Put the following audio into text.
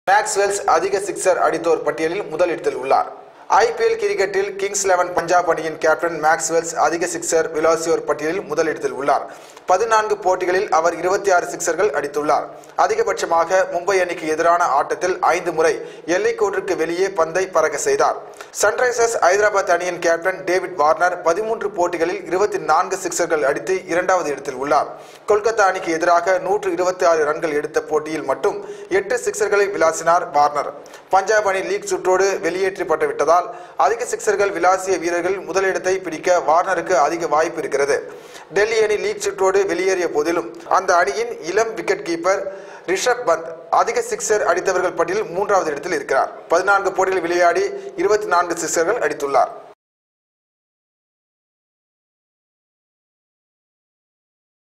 Maxwell's அதிக sixer அடித்தோர் பட்டியலில் முதலிடத்தில் உள்ளார் ஐபிஎல் கிரிக்கெட்டில் கிங்ஸ் லெவன் பஞ்சாப் அணியின் கேப்டன் மேக்ஸ்வெல்ஸ் அதிக சிக்ஸர் விலாசியோர் பட்டியலில் முதலிடத்தில் உள்ளார் பதினான்கு போட்டிகளில் அவர் இருபத்தி ஆறு சிக்ஸர்கள் அடித்துள்ளார் அதிகபட்சமாக மும்பை அணிக்கு எதிரான ஆட்டத்தில் ஐந்து முறை எல்லைக்கோட்டிற்கு வெளியே பந்தை பறக்க செய்தார் சன்ரைசர்ஸ் ஐதராபாத் அணியின் கேப்டன் டேவிட் வார்னர் பதிமூன்று போட்டிகளில் இருபத்தி நான்கு சிக்ஸர்கள் அடித்து இரண்டாவது இடத்தில் உள்ளார் கொல்கத்தா அணிக்கு எதிராக நூற்று இருபத்தி ஆறு ரன்கள் எடுத்த போட்டியில் மட்டும் எட்டு சிக்ஸர்களை விளாசினார் வார்னர் பஞ்சாப் அணி லீக் சுற்றோடு வெளியேற்றப்பட்டு விட்டதால் அதிக சிக்ஸர்கள் விளாசிய வீரர்கள் முதலிடத்தை பிடிக்க வார்னருக்கு அதிக வாய்ப்பு இருக்கிறது டெல்லி அணி லீக் சுற்றோடு வெளியேறிய போதிலும் அந்த அணியின் இளம் விக்கெட் கீப்பர் ரிஷப் பந்த் அதிக சிக்ஸர் அடித்தவர்கள் பட்டியலில் மூன்றாவது இடத்தில் இருக்கிறார் பதினான்கு போட்டிகளில் விளையாடி இருபத்தி நான்கு சிக்ஸர்கள் அடித்துள்ளார்